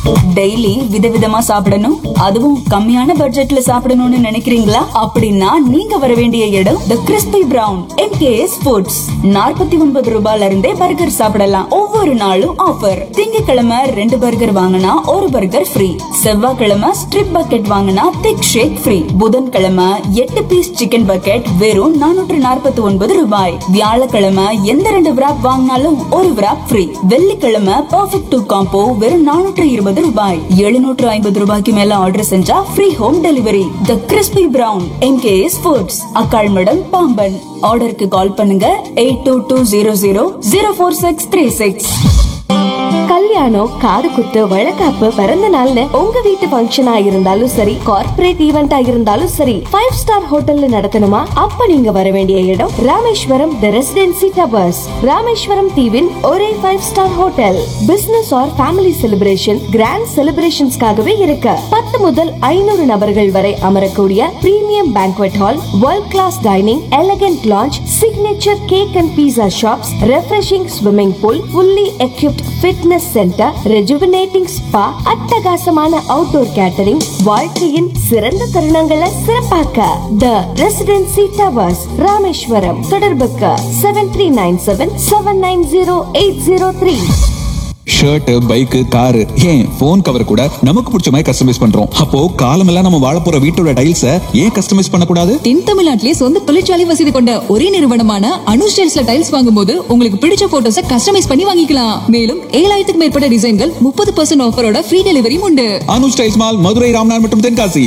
daily விதவிதமா சாப்பிடணும் அதுவும் கம்மியான பட்ஜெட்ல சாப்பிடணும்னு நினைக்கிறீங்களா அப்படின்னா நீங்க வர வேண்டிய இடம் the crispy brown MKS foods நாற்பத்தி ஒன்பது ரூபாயில இருந்தே பர்கர் சாப்பிடலாம் ஒவ்வொரு நாளும் ஆஃபர் திங்கட்கிழமை ரெண்டு பர்கர் வாங்கினா ஒரு பர்கர் ஃப்ரீ செவ்வாய்க்கிழமை ஸ்ட்ரிப் பக்கெட் வாங்கினா திக் ஷேக் ஃப்ரீ புதன்கிழமை எட்டு பீஸ் சிக்கன் பக்கெட் வெறும் நானூற்று நாற்பத்தி ஒன்பது ரூபாய் வியாழக்கிழமை எந்த ரெண்டு wrap வாங்கினாலும் ஒரு wrap ஃப்ரீ வெள்ளிக்கிழமை பர்ஃபெக்ட் டூ காம்போ வெறும் நானூற்று இருபது ரூபாய் எழுநூற்று ஐம்பது ரூபாய்க்கு மேல ஆர்டர் செஞ்சா free home delivery the crispy brown MKS foods Akkalmadam Pamban ஆர்டருக்கு கால் பண்ணுங்க eight two two zero zero zero four six three six கல்யாணம் காது குத்து வழக்காப்பு பிறந்த நாள்னு உங்க வீட்டு ஃபங்க்ஷனா இருந்தாலும் சரி கார்ப்பரேட் ஈவெண்டா இருந்தாலும் சரி ஃபைவ் ஸ்டார் ஹோட்டல்ல நடத்தணுமா அப்ப நீங்க வர வேண்டிய இடம் Rameswaram the residency towers Rameswaram தீவின் ஒரே five star hotel business or family celebration grand செலிப்ரேஷன்ஸ்க்காகவே இருக்கு பத்து முதல் ஐநூறு நபர்கள் வரை அமரக்கூடிய premium banquet hall world class dining elegant lounge signature cake and pizza shops refreshing swimming pool fully equipped fitness centre rejuvenating spa அட்டகாசமான அவுட்டோர் கேட்டரிங் வாழ்க்கையின் சிறந்த தருணங்களை சிறப்பாக்க த ரெசிடென்சி டவர்ஸ் ராமேஸ்வரம் தொடர்புக்கு seven three nine seven seven nine zero eight zero three shirt bike car ஏன் phone cover கூட நமக்கு பிடிச்ச மாதிரி கஸ்டமைஸ் பண்றோம் அப்போ காலமெல்லாம் நம்ம வாழ போற வீட்டோட டைல்ஸ ஏன் கஸ்டமைஸ் பண்ணக்கூடாது தென் தமிழ்நாட்டிலே சொந்த தொழிற்சாலை வசதி கொண்ட ஒரே நிறுவனமான அனு ஸ்டைல்ஸ்ல டைல்ஸ் வாங்கும்போது உங்களுக்கு பிடிச்ச போட்டோஸ கஸ்டமைஸ் பண்ணி வாங்கிக்கலாம் மேலும் ஏழாயிரத்துக்கு மேற்பட்ட டிசைன்கள் முப்பது பர்சன்ட் ஆஃபரோட ஃப்ரீ டெலிவரியும் உண்டு அனு ஸ்டைல்ஸ் மால் மதுரை ராம்நாத் மற்றும் தென்காசி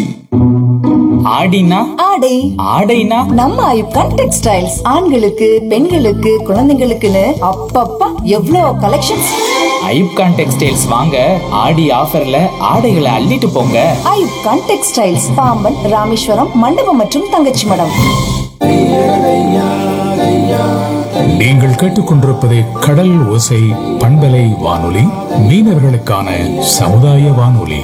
ஆடினா ஆடை ஆடைனா நம்ம ஐப்கான் டெக்ஸ்டைல்ஸ் ஆண்களுக்கு பெண்களுக்கு குழந்தைங்களுக்குன்னு அப்பப்பா எவ்வளோ கலெக்ஷன்ஸ் ஐப்கான் டெக்ஸ்டைல்ஸ் வாங்க ஆடி ஆஃபர்ல ஆடைகளை அள்ளிட்டு போங்க ஐப்கான் டெக்ஸ்டைல்ஸ் பாம்பன் ராமேஸ்வரம் மண்டபம் மற்றும் தங்கச்சி மடம் நீங்கள் கேட்டுக்கொண்டிருப்பது கடல் ஓசை பண்பலை வானொலி மீனவர்களுக்கான சமுதாய வானொலி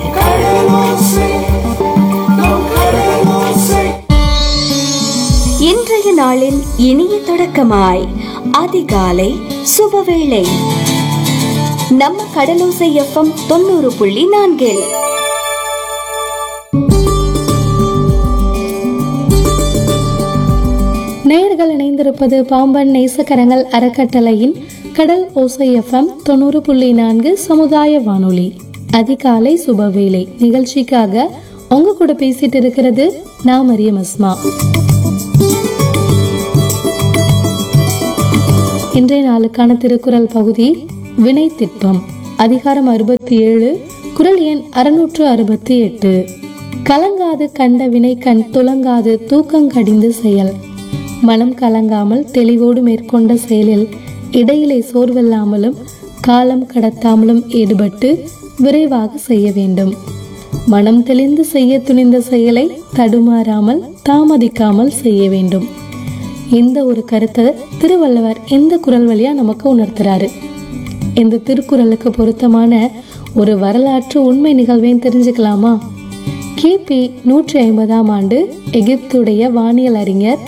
இன்றைய நாளின் இனிய தொடக்கமாய் அதிகாலை சுபவேளை நம்ம கடலோசை எஃப்எம் தொண்ணூறு புள்ளி நான்கில் நேயர்கள் இணைந்திருப்பது பாம்பன் நேசக்கரங்கள் அறக்கட்டளையின் கடல் ஓசை எஃப்எம் தொண்ணூறு புள்ளி நான்கு சமுதாய வானொலி அதிகாலை சுபவேளை நிகழ்ச்சிக்காக உங்க கூட பேசிட்டு இருக்கிறது நான் மரியம் அஸ்மா இன்றைய நாளுக்கான திருக்குறள் பகுதி வினை திட்பம் அதிகாரம் அறுபத்தி ஏழு குரல் எண் அறுநூற்று அறுபத்தி எட்டு கலங்காது கண்ட வினை கண் துலங்காது தூக்கங்கடிந்து செயல் மனம் கலங்காமல் தெளிவோடு மேற்கொண்ட செயலில் இடையிலே சோர்வில்லாமலும் காலம் கடத்தாமலும் ஈடுபட்டு விரைவாக செய்ய வேண்டும் மனம் தெளிந்து செய்ய துணிந்த செயலை தடுமாறாமல் தாமதிக்காமல் செய்ய வேண்டும் இந்த ஒரு கருத்தை திருவள்ளுவர் இந்த குரல் வழியா நமக்கு உணர்த்துறாரு இந்த திருக்குறளுக்கு பொருத்தமான ஒரு வரலாற்று உண்மை நிகழ்வையும் தெரிஞ்சுக்கலாமா கிபி நூற்றி ஐம்பதாம் ஆண்டு எகிப்துடைய வானியல் அறிஞர்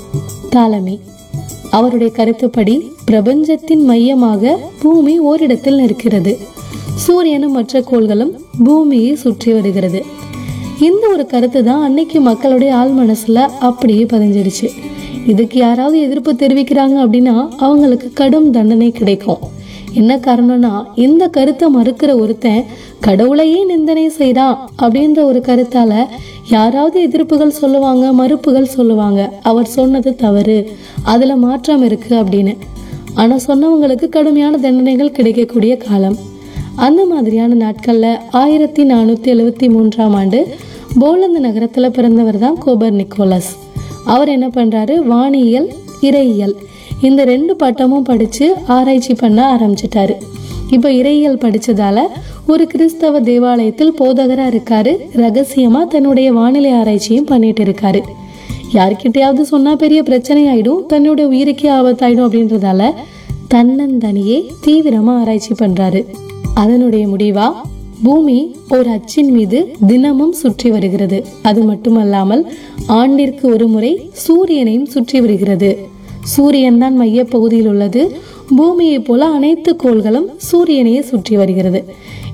தாலமி அவருடைய கருத்துப்படி பிரபஞ்சத்தின் மையமாக பூமி ஓரிடத்தில் நிற்கிறது சூரியனும் மற்ற கோள்களும் பூமியை சுற்றி வருகிறது இந்த ஒரு கருத்து தான் அன்னைக்கு மக்களுடைய ஆள் மனசுல அப்படியே பதிஞ்சிருச்சு இதுக்கு யாராவது எதிர்ப்பு தெரிவிக்கிறாங்க அப்படின்னா அவங்களுக்கு கடும் தண்டனை கிடைக்கும் என்ன காரணம்னா இந்த கருத்தை மறுக்கிற ஒருத்தன் கடவுளையே நிந்தனை செய்றான் அப்படின்ற ஒரு கருத்தால யாராவது எதிர்ப்புகள் சொல்லுவாங்க மறுப்புகள் சொல்லுவாங்க அவர் சொன்னது தவறு அதுல மாற்றம் இருக்கு அப்படின்னு ஆனா சொன்னவங்களுக்கு கடுமையான தண்டனைகள் கிடைக்கக்கூடிய காலம் அந்த மாதிரியான நாட்கள்ல ஆயிரத்தி நானூத்தி எழுவத்தி மூன்றாம் ஆண்டு போலந்து நகரத்துல பிறந்தவர் தான் கோபர் நிக்கோலஸ் அவர் என்ன பண்றாரு வானியல் இறையியல் இந்த ரெண்டு பட்டமும் படிச்சு ஆராய்ச்சி பண்ண ஆரம்பிச்சிட்டாரு இப்போ இறையியல் படிச்சதால ஒரு கிறிஸ்தவ தேவாலயத்தில் போதகரா இருக்காரு ரகசியமா தன்னுடைய வானிலை ஆராய்ச்சியும் பண்ணிட்டு இருக்காரு யார்கிட்டயாவது சொன்னா பெரிய பிரச்சனை ஆயிடும் தன்னுடைய உயிருக்கே ஆபத்தாயிடும் அப்படின்றதால தன்னந்தனியே தீவிரமா ஆராய்ச்சி பண்றாரு அதனுடைய முடிவா பூமி ஒரு அச்சின் மீது தினமும் சுற்றி வருகிறது அது மட்டுமல்லாமல் ஆண்டிற்கு ஒரு முறை சூரியனையும் சுற்றி வருகிறது சூரியன் தான் மைய பகுதியில் உள்ளது பூமியை போல அனைத்து கோள்களும் சூரியனையே சுற்றி வருகிறது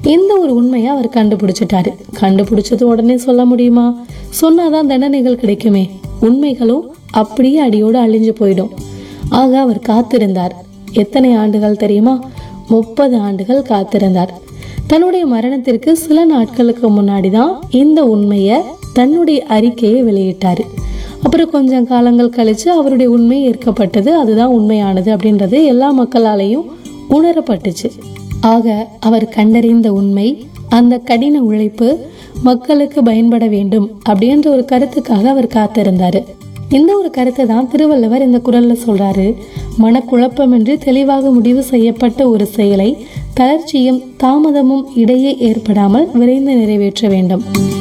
இந்த ஒரு உண்மையை அவர் கண்டுபிடிச்சிட்டாரு கண்டுபிடிச்சது உடனே சொல்ல முடியுமா சொன்னாதான் தண்டனைகள் கிடைக்குமே உண்மைகளும் அப்படியே அடியோடு அழிஞ்சு போயிடும் ஆக அவர் காத்திருந்தார் எத்தனை ஆண்டுகள் தெரியுமா முப்பது ஆண்டுகள் காத்திருந்தார் தன்னுடைய மரணத்திற்கு சில நாட்களுக்கு முன்னாடி தான் இந்த உண்மையை தன்னுடைய அறிக்கையை வெளியிட்டாரு அப்புறம் கொஞ்சம் காலங்கள் கழிச்சு அவருடைய உண்மை ஏற்கப்பட்டது அதுதான் உண்மையானது அப்படின்றது எல்லா மக்களாலையும் உணரப்பட்டுச்சு ஆக அவர் கண்டறிந்த உண்மை அந்த கடின உழைப்பு மக்களுக்கு பயன்பட வேண்டும் அப்படின்ற ஒரு கருத்துக்காக அவர் காத்திருந்தாரு இந்த ஒரு கருத்தை தான் திருவள்ளுவர் இந்த குரல்ல சொல்றாரு மனக்குழப்பமின்றி தெளிவாக முடிவு செய்யப்பட்ட ஒரு செயலை தளர்ச்சியும் தாமதமும் இடையே ஏற்படாமல் விரைந்து நிறைவேற்ற வேண்டும்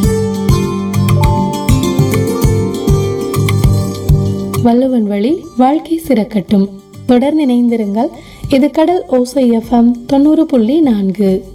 வள்ளுவன் வழி வாழ்க்கை சிறக்கட்டும் தொடர்ந்து இணைந்திருங்கள் இது கடல் ஓசை எஃப்எம் தொண்ணூறு புள்ளி நான்கு